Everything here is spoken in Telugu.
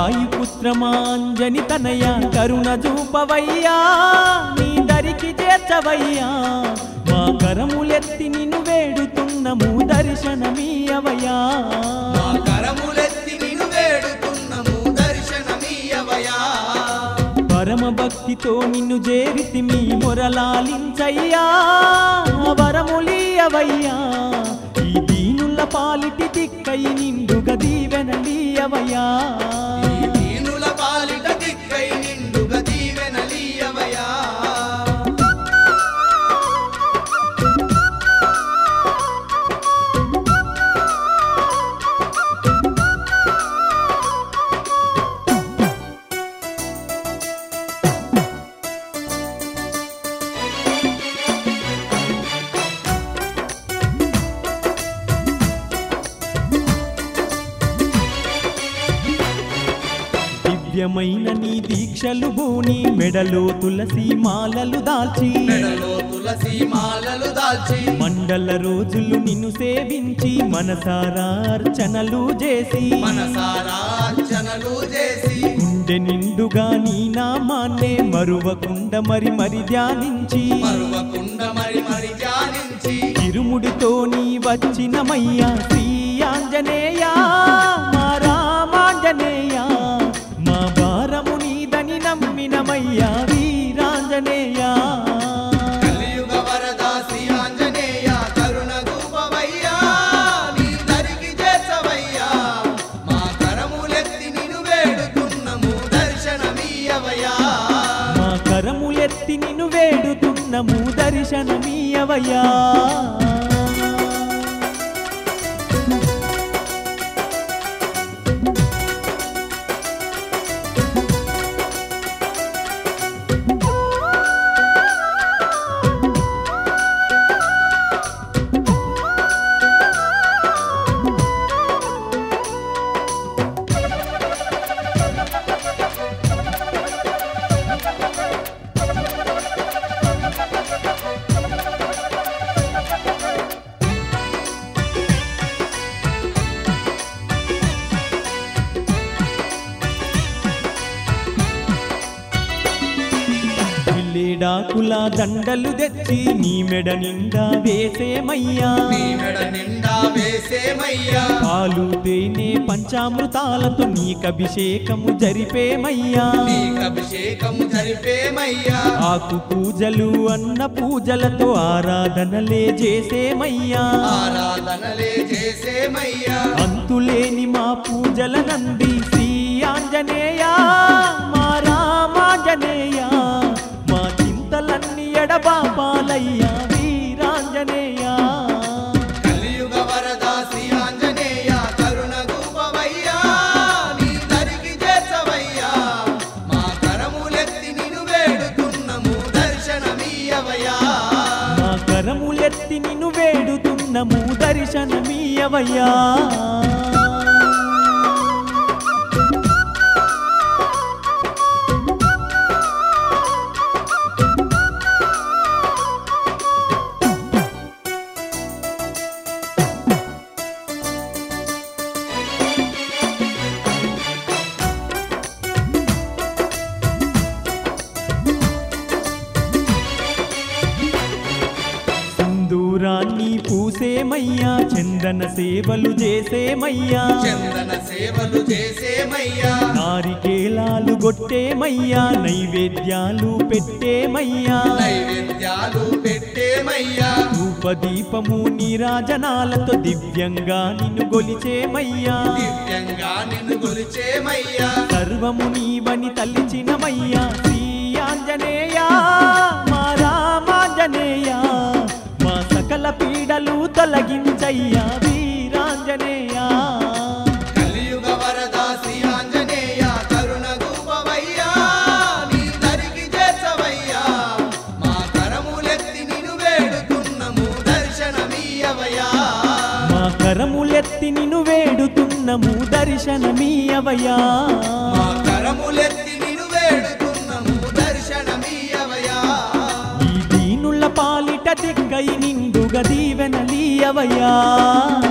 వాయుపుత్రమాంజని తనయ కరుణ చూపవయ్యా నీ దరికి చేర్చవయ్యా మా కరములెత్తి నిన్ను వేడుతున్నము దర్శనమీయవయ్యా మా కరములెత్తి నిన్ను వేడుతున్నము దర్శనమీయవయా పరమ భక్తితో నిన్ను చేరితి మీ మొరలాలించయ్యా వరములీయవయ్యా ఈ దీనుల పాలిటి దిక్కై నిండుగా దీవెనలీయవయ్యా ఈ దీనుల పాలిట దిక్కై నిండుగా దీవెనలీయవయా దివ్యమైన నీ దీక్షలు భూని మెడలో తులసి మాలలు దాల్చి మెడలో తులసి మాలలు దాల్చి మండల రోజులు నిన్ను సేవించి మనసారా అర్చనలు చేసి మనసారా అర్చనలు చేసి గుండె నిండుగా నీ నామాన్నే మరువకుండ మరి మరి ధ్యానించి మరువకుండ మరి మరి ధ్యానించి ఇరుముడితో నీ వచ్చినమయ్యా శ్రీ ఆంజనేయ మా రామాంజనేయ మా భారము నీదని నమ్మినమయ్యా వీరాంజనేయ కలియుగ వరద శ్రీ ఆంజనేయ కరుణ గూపవయ్యా నీ దరికి చేర్చవయ్యా మా కరములెత్తి నిన్ను వేడుతున్నము దర్శనమీయవయ్యా మా కరములెత్తి నిన్ను వేడుతున్నము దర్శనమీయవయ్యా డాకుల దండలు తెచ్చి నీ మెడ నిండా వేసేమయ్యా నీ మెడ నిండా వేసేమయ్యా పాలు తేనె పంచామృతాలతో నీకభిషేకము జరిపేమయ్యా నీకు అభిషేకము జరిపేమయ్యా ఆకు పూజలు అన్న పూజలతో ఆరాధనలే చేసేమయ్యా ఆరాధనలే చేసేమయ్యా అంతులేని మా పూజల నంది శ్రీ ఆంజనేయ మా రామాంజనేయ మా చింతలన్నీ ఎడబాపాలయ్యా వీరాంజనేయ కలియుగ వరద శ్రీ ఆంజనేయ కరుణ గూపవయ్యా నీ దరికి చేర్చవయ్యా మా కరములెత్తి నిన్ను వేడుతున్నము దర్శనమీయవయ్యా మా కరములెత్తి నిన్ను వేడుతున్నము దర్శనమీయవయ్యా సింధూరాన్ని పూసేమయ్యా చందన సేవలు చేసేమయ్యా చందన సేవలు చేసేమయ్యా నారికేలాలు గొట్టేమయ్యా నైవేద్యాలు పెట్టేమయ్యా నైవేద్యాలు పెట్టేమయ్యా ధూపదీపము నీరాజనాలతో దివ్యంగా నిన్ను గొలిచేమయ్యా దివ్యంగా నిన్ను గొలిచేమయ్యా సర్వము నీవని తలిచినమయ్యా శ్రీ ఆంజనేయ మా రామాంజనేయ మా సకల పీడలు తొలగించయ్యా వీరాంజనేయ కలియుగ వరద శ్రీ ఆంజనేయ కరుణ గూపవయ్యా నీ దరికి చేర్చవయ్యా మా కరములెత్తి నిన్ను వేడుతున్నము దర్శనమీయవయ్యా మా కరములెత్తి నిన్ను వేడుతున్నము దర్శనమీయవయ్యా మా కరములెత్తి నిన్ను వేడుతున్నము దర్శనమీయవయ్యా ఈ దీనుల పాలిట దిక్కై నిండుగా దీవెనలీయవయ్యా